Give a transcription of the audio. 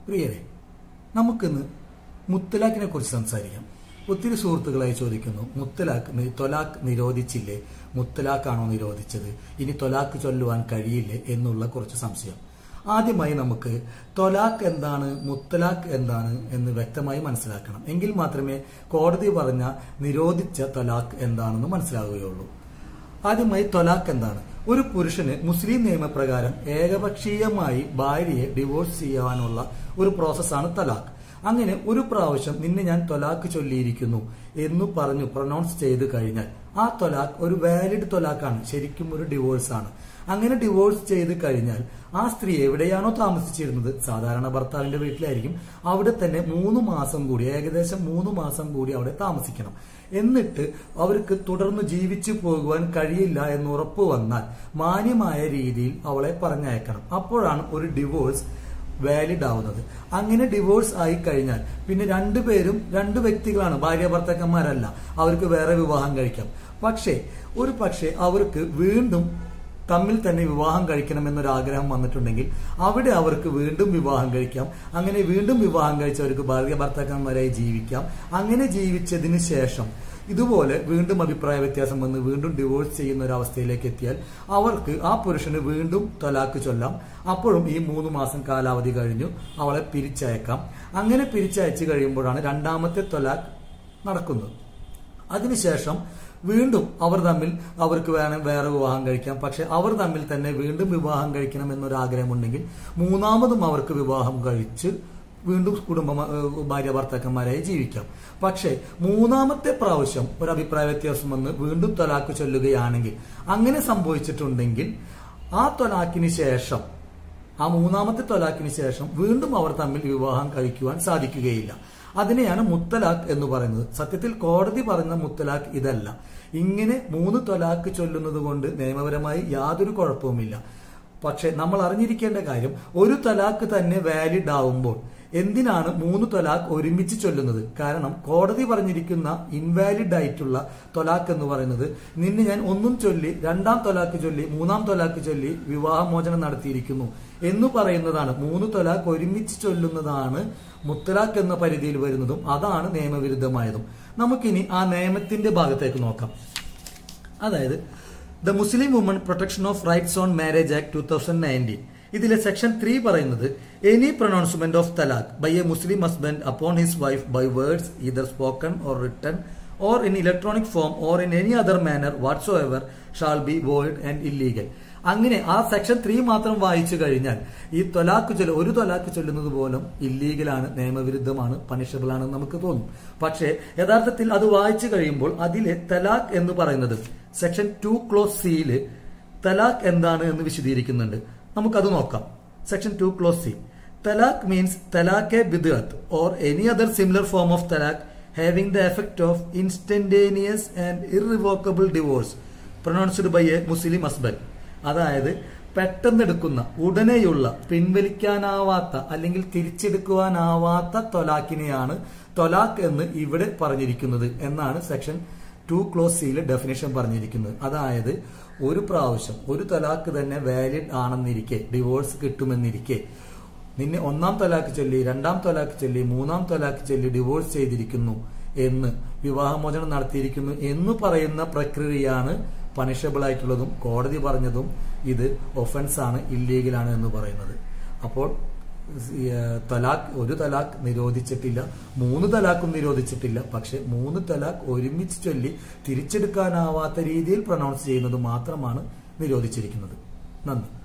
പ്രിയരെ നമുക്കിന്ന് മുത്തലാഖിനെ കുറിച്ച് സംസാരിക്കാം ഒത്തിരി സുഹൃത്തുക്കളായി ചോദിക്കുന്നു മുത്തലാഖ് നി- തൊലാഖ് നിരോധിച്ചില്ലേ മുത്തലാഖാണോ നിരോധിച്ചത് ഇനി തൊലാഖ് ചൊല്ലുവാൻ കഴിയില്ലേ എന്നുള്ള കുറച്ച് സംശയം ആദ്യമായി നമുക്ക് തൊലാഖ് എന്താണ് മുത്തലാഖ് എന്താണ് എന്ന് വ്യക്തമായി മനസ്സിലാക്കണം എങ്കിൽ മാത്രമേ കോടതി പറഞ്ഞ നിരോധിച്ച തൊലാഖ് എന്താണെന്ന് മനസ്സിലാവുകയുള്ളൂ ആദ്യമായി തൊലാഖ് എന്താണ് ഒരു പുരുഷന് മുസ്ലിം നിയമപ്രകാരം ഏകപക്ഷീയമായി ഭാര്യയെ ഡിവോഴ്സ് ചെയ്യാനുള്ള ഒരു പ്രോസസ്സാണ് തലാഖ് അങ്ങനെ ഒരു പ്രാവശ്യം നിന്നെ ഞാൻ തൊലാഖ് ചൊല്ലിയിരിക്കുന്നു എന്ന് പറഞ്ഞു പ്രൊനൗൺസ് ചെയ്ത് കഴിഞ്ഞാൽ ആ തൊലാഖ് ഒരു വാലിഡ് തൊലാഖാണ് ശരിക്കും ഒരു ഡിവോഴ്സ് ആണ് അങ്ങനെ ഡിവോഴ്സ് ചെയ്ത് കഴിഞ്ഞാൽ ആ സ്ത്രീ എവിടെയാണോ താമസിച്ചിരുന്നത് സാധാരണ ഭർത്താവിന്റെ വീട്ടിലായിരിക്കും അവിടെ തന്നെ മൂന്ന് മാസം കൂടി ഏകദേശം മൂന്ന് മാസം കൂടി അവിടെ താമസിക്കണം എന്നിട്ട് അവർക്ക് തുടർന്ന് ജീവിച്ചു പോകുവാൻ കഴിയില്ല എന്ന് ഉറപ്പ് വന്നാൽ മാന്യമായ രീതിയിൽ അവളെ പറഞ്ഞയക്കണം അപ്പോഴാണ് ഒരു ഡിവോഴ്സ് വാലിഡ് ആവുന്നത് അങ്ങനെ ഡിവോഴ്സ് ആയി കഴിഞ്ഞാൽ പിന്നെ രണ്ടുപേരും രണ്ട് വ്യക്തികളാണ് ഭാര്യ ഭർത്താക്കന്മാരല്ല അവർക്ക് വേറെ വിവാഹം കഴിക്കാം പക്ഷേ ഒരു പക്ഷേ അവർക്ക് വീണ്ടും തമ്മിൽ തന്നെ വിവാഹം കഴിക്കണമെന്നൊരു ആഗ്രഹം വന്നിട്ടുണ്ടെങ്കിൽ അവിടെ അവർക്ക് വീണ്ടും വിവാഹം കഴിക്കാം അങ്ങനെ വീണ്ടും വിവാഹം കഴിച്ചവർക്ക് ഭാര്യ ഭർത്താക്കന്മാരായി ജീവിക്കാം അങ്ങനെ ജീവിച്ചതിന് ശേഷം ഇതുപോലെ വീണ്ടും അഭിപ്രായ വ്യത്യാസം വന്ന് വീണ്ടും ഡിവോഴ്സ് ചെയ്യുന്ന ഒരു അവസ്ഥയിലേക്ക് എത്തിയാൽ അവർക്ക് ആ പുരുഷന് വീണ്ടും തൊലാക്ക് ചൊല്ലാം അപ്പോഴും ഈ മൂന്ന് മാസം കാലാവധി കഴിഞ്ഞു അവളെ പിരിച്ചയക്കാം അങ്ങനെ പിരിച്ചയച്ചു കഴിയുമ്പോഴാണ് രണ്ടാമത്തെ തൊലാക്ക് നടക്കുന്നത് അതിനുശേഷം വീണ്ടും അവർ തമ്മിൽ അവർക്ക് വേണം വേറെ വിവാഹം കഴിക്കാം പക്ഷെ അവർ തമ്മിൽ തന്നെ വീണ്ടും വിവാഹം കഴിക്കണം എന്നൊരു ആഗ്രഹമുണ്ടെങ്കിൽ മൂന്നാമതും അവർക്ക് വിവാഹം കഴിച്ച് വീണ്ടും കുടുംബ ഭാര്യ ഭർത്താക്കന്മാരായി ജീവിക്കാം പക്ഷേ മൂന്നാമത്തെ പ്രാവശ്യം ഒരു അഭിപ്രായ വ്യത്യാസം വന്ന് വീണ്ടും തൊലാക്ക് ചൊല്ലുകയാണെങ്കിൽ അങ്ങനെ സംഭവിച്ചിട്ടുണ്ടെങ്കിൽ ആ തൊലാക്കിന് ശേഷം ആ മൂന്നാമത്തെ തൊലാക്കിന് ശേഷം വീണ്ടും അവർ തമ്മിൽ വിവാഹം കഴിക്കുവാൻ സാധിക്കുകയില്ല അതിനെയാണ് മുത്തലാഖ് എന്ന് പറയുന്നത് സത്യത്തിൽ കോടതി പറഞ്ഞ മുത്തലാഖ് ഇതല്ല ഇങ്ങനെ മൂന്ന് തൊലാക്ക് ചൊല്ലുന്നത് കൊണ്ട് നിയമപരമായി യാതൊരു കുഴപ്പവുമില്ല പക്ഷെ നമ്മൾ അറിഞ്ഞിരിക്കേണ്ട കാര്യം ഒരു തലാക്ക് തന്നെ വാലിഡ് ആവുമ്പോൾ എന്തിനാണ് മൂന്ന് തൊലാക്ക് ഒരുമിച്ച് ചൊല്ലുന്നത് കാരണം കോടതി പറഞ്ഞിരിക്കുന്ന ഇൻവാലിഡ് ആയിട്ടുള്ള തൊലാക്ക് എന്ന് പറയുന്നത് നിന്നെ ഞാൻ ഒന്നും ചൊല്ലി രണ്ടാം തൊലാക്ക് ചൊല്ലി മൂന്നാം തൊലാക്ക് ചൊല്ലി വിവാഹമോചനം നടത്തിയിരിക്കുന്നു എന്ന് പറയുന്നതാണ് മൂന്ന് തൊലാക്ക് ഒരുമിച്ച് ചൊല്ലുന്നതാണ് മുത്തലാഖ് എന്ന പരിധിയിൽ വരുന്നതും അതാണ് നിയമവിരുദ്ധമായതും നമുക്കിനി ആ നിയമത്തിന്റെ ഭാഗത്തേക്ക് നോക്കാം അതായത് the Muslim woman protection of rights on marriage act two thousand nineteen ഇതിലെ സെക്ഷൻ ത്രീ പറയുന്നത് any pronouncement of talaq by a Muslim husband upon his wife by words either spoken or written or in electronic form or in any other manner whatsoever shall be void and illegal അങ്ങനെ ആ section three മാത്രം വായിച്ചു കഴിഞ്ഞാൽ ഈ തൊലാക്ക് ചൊല്ല ഒരു തൊലാക്ക് ചൊല്ലുന്നത് പോലും ഇല്ലീഗലാണ് നിയമവിരുദ്ധമാണ് പണിഷബിൾ ആണെന്ന് നമുക്ക് തോന്നും പക്ഷേ യഥാർത്ഥത്തിൽ അത് വായിച്ചു കഴിയുമ്പോൾ അതിലെ തലാഖ് എന്ന് പറയുന്നത് സെക്ഷൻ ടു ക്ലോസ് സിയില് തലാഖ് എന്താണ് എന്ന് വിശദീകരിക്കുന്നുണ്ട് നമുക്കത് നോക്കാം section two clause C talaq means തലാഖെ ബിദ്അത്ത് or any other similar form of talaq having the effect of instantaneous and irrevocable divorce pronounced by a Muslim husband അതായത് പെട്ടെന്നെടുക്കുന്ന ഉടനെയുള്ള പിൻവലിക്കാനാവാത്ത അല്ലെങ്കിൽ തിരിച്ചെടുക്കുവാനാവാത്ത തൊലാക്കിനെയാണ് തൊലാക്ക് എന്ന് ഇവിടെ പറഞ്ഞിരിക്കുന്നത് എന്നാണ് സെക്ഷൻ ടു ക്ലോസ് സിയിലെ ഡെഫിനേഷൻ പറഞ്ഞിരിക്കുന്നത് അതായത് ഒരു പ്രാവശ്യം ഒരു തൊലാക്ക് തന്നെ വാലിഡ് ആണെന്നിരിക്കെ ഡിവോഴ്സ് കിട്ടുമെന്നിരിക്കെ നിന്നെ ഒന്നാം തൊലാക്ക് ചൊല്ലി രണ്ടാം തൊലാക്ക് ചൊല്ലി മൂന്നാം തൊലാക്ക് ചൊല്ലി ഡിവോഴ്സ് ചെയ്തിരിക്കുന്നു എന്ന് വിവാഹമോചനം നടത്തിയിരിക്കുന്നു എന്ന് പറയുന്ന പ്രക്രിയയാണ് പണിഷബിൾ ആയിട്ടുള്ളതും കോടതി പറഞ്ഞതും ഇത് ഒഫൻസ് ആണ് ഇല്ലീഗലാണ് എന്ന് പറയുന്നത് അപ്പോൾ തലാഖ് ഒരു തലാഖ് നിരോധിച്ചിട്ടില്ല മൂന്ന് തലാഖും നിരോധിച്ചിട്ടില്ല പക്ഷെ മൂന്ന് തലാഖ് ഒരുമിച്ച് ചൊല്ലി തിരിച്ചെടുക്കാനാവാത്ത രീതിയിൽ പ്രൊനൗൺസ് ചെയ്യുന്നത് മാത്രമാണ് നിരോധിച്ചിരിക്കുന്നത് നന്ദി